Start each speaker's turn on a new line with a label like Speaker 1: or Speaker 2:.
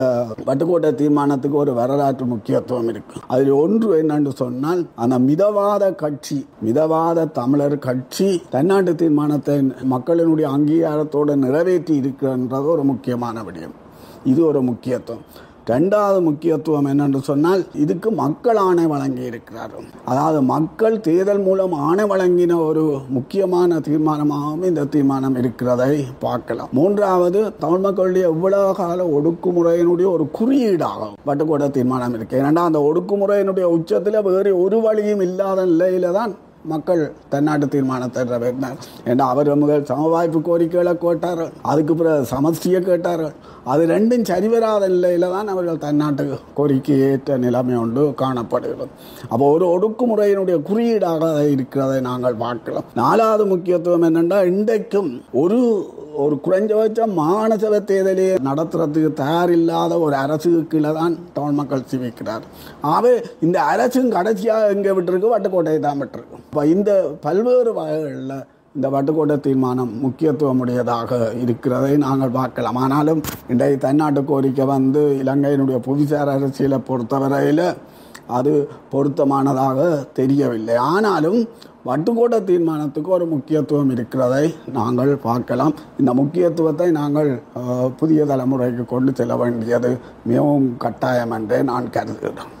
Speaker 1: அஹ், வட்டுக்கோட்டை தீர்மானத்துக்கு ஒரு வரலாற்று முக்கியத்துவம் இருக்கு அதில் ஒன்று என்னன்னு சொன்னால் அந்த மிதவாத கட்சி மிதவாத தமிழர் கட்சி தன்னாட்டு தீர்மானத்தை மக்களினுடைய அங்கீகாரத்தோடு நிறைவேற்றி இருக்கின்றது ஒரு முக்கியமான விடயம் இது ஒரு முக்கியத்துவம் ரெண்டாவது முக்கியத்துவம் என்னென்று சொன்னால் இதுக்கு மக்கள் ஆணை வழங்கி இருக்கிறார்கள் அதாவது மக்கள் தேர்தல் மூலம் ஆணை வழங்கின ஒரு முக்கியமான தீர்மானமாகவும் இந்த தீர்மானம் இருக்கிறதை பார்க்கலாம் மூன்றாவது தமிழ் மக்களுடைய இவ்வளவு கால ஒடுக்குமுறையினுடைய ஒரு குறியீடாகும் வட்டுக்கோட்டை தீர்மானம் இருக்கு ஏன்னா அந்த ஒடுக்குமுறையினுடைய உச்சத்தில் வேறு ஒரு வழியும் இல்லாத நிலையில தான் மக்கள் தன்னாட்டு தீர்மானத்தை நிறைவேற்றினார் ஏன்னா அவர் முதல் சமவாய்ப்பு கோரிக்கைகளை கேட்டார்கள் அதுக்கு பிறகு சமஸ்டியை கேட்டார்கள் அது ரெண்டும் சரிவராத நிலையில தான் அவர்கள் தன்னாட்டு கோரிக்கை ஏற்ற நிலைமை ஒன்று காணப்படுகிறது அப்போ ஒரு ஒடுக்குமுறையினுடைய குறியீடாக அதை இருக்கிறதை நாங்கள் பார்க்கலாம் நாலாவது முக்கியத்துவம் என்னென்னா இன்றைக்கும் ஒரு ஒரு குறைஞ்சபட்ச மாநசபை தேர்தலை நடத்துறதுக்கு தயாரில்லாத ஒரு அரசுக்கு கீழே தான் தமிழ் மக்கள் சிவிக்கிறார் ஆகவே இந்த அரசும் கடைசியாக எங்கே விட்டுருக்கு வட்டுக்கோட்டை தான் விட்டுருக்கு இப்போ இந்த பல்வேறு வகைகளில் இந்த வட்டுக்கோட்டை தீர்மானம் முக்கியத்துவமுடையதாக இருக்கிறதை நாங்கள் பார்க்கலாம் ஆனாலும் இன்றைய தன்னாட்டு கோரிக்கை வந்து இலங்கையினுடைய புவிசார் அரசியலை பொறுத்தவரையில் அது பொருத்தமானதாக தெரியவில்லை ஆனாலும் வட்டுக்கோட்டை தீர்மானத்துக்கு ஒரு முக்கியத்துவம் இருக்கிறதை நாங்கள் பார்க்கலாம் இந்த முக்கியத்துவத்தை நாங்கள் அஹ், புதிய தலைமுறைக்கு கொண்டு செல்ல வேண்டியது மிகவும் கட்டாயம் என்றே நான் கருதுகிறேன்